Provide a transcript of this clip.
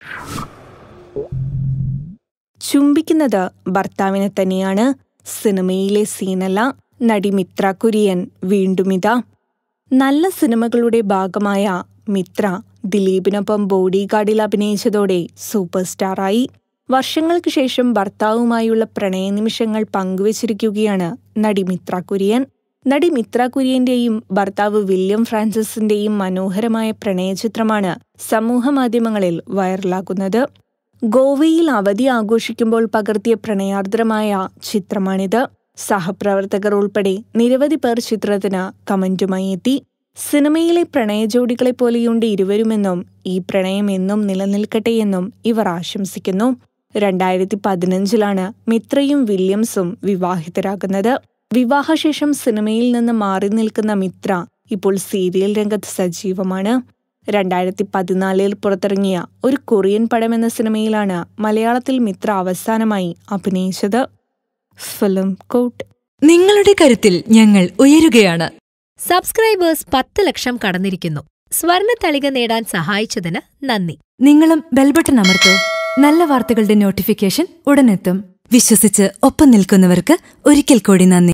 ചുംബിക്കുന്നത് ഭർത്താവിനെ തന്നെയാണ് സിനിമയിലെ സീനല്ല നടി മിത്ര കുര്യൻ വീണ്ടുമിതാ നല്ല സിനിമകളുടെ ഭാഗമായ മിത്ര ദിലീപിനൊപ്പം ബോഡി ഗാർഡിൽ അഭിനയിച്ചതോടെ സൂപ്പർ സ്റ്റാറായി വർഷങ്ങൾക്ക് ശേഷം ഭർത്താവുമായുള്ള പ്രണയനിമിഷങ്ങൾ പങ്കുവച്ചിരിക്കുകയാണ് നടി മിത്ര കുര്യൻ നടി മിത്ര കുര്യന്റെയും ഭർത്താവ് വില്യം ഫ്രാൻസിസിന്റെയും മനോഹരമായ പ്രണയചിത്രമാണ് സമൂഹമാധ്യമങ്ങളിൽ വൈറലാകുന്നത് ഗോവയിൽ അവധി ആഘോഷിക്കുമ്പോൾ പകർത്തിയ പ്രണയാർദ്രമായ ചിത്രമാണിത് സഹപ്രവർത്തകർ ഉൾപ്പെടെ നിരവധി പേർ ചിത്രത്തിന് കമന്റുമായി എത്തി സിനിമയിലെ പ്രണയജോഡികളെ പോലെയുണ്ട് ഇരുവരുമെന്നും ഈ പ്രണയം എന്നും നിലനിൽക്കട്ടെയെന്നും ഇവർ ആശംസിക്കുന്നു രണ്ടായിരത്തി പതിനഞ്ചിലാണ് മിത്രയും വില്യംസും വിവാഹിതരാകുന്നത് വിവാഹശേഷം സിനിമയിൽ നിന്ന് മാറി നിൽക്കുന്ന മിത്ര ഇപ്പോൾ സീരിയൽ രംഗത്ത് സജീവമാണ് രണ്ടായിരത്തി പതിനാലിൽ പുറത്തിറങ്ങിയ ഒരു കൊറിയൻ പടം എന്ന സിനിമയിലാണ് മലയാളത്തിൽ മിത്ര അവസാനമായി അഭിനയിച്ചത് ഫിലിം കോട്ട് നിങ്ങളുടെ കരുത്തിൽ ഞങ്ങൾ ഉയരുകയാണ് സബ്സ്ക്രൈബേഴ്സ് പത്ത് ലക്ഷം കടന്നിരിക്കുന്നു സ്വർണ തളിക നേടാൻ സഹായിച്ചതിന് നന്ദി നിങ്ങളും ബെൽബട്ടൺ അമർത്തോ നല്ല വാർത്തകളുടെ നോട്ടിഫിക്കേഷൻ ഉടനെത്തും വിശ്വസിച്ച് ഒപ്പം നിൽക്കുന്നവർക്ക് ഒരിക്കൽ കൂടി നന്ദി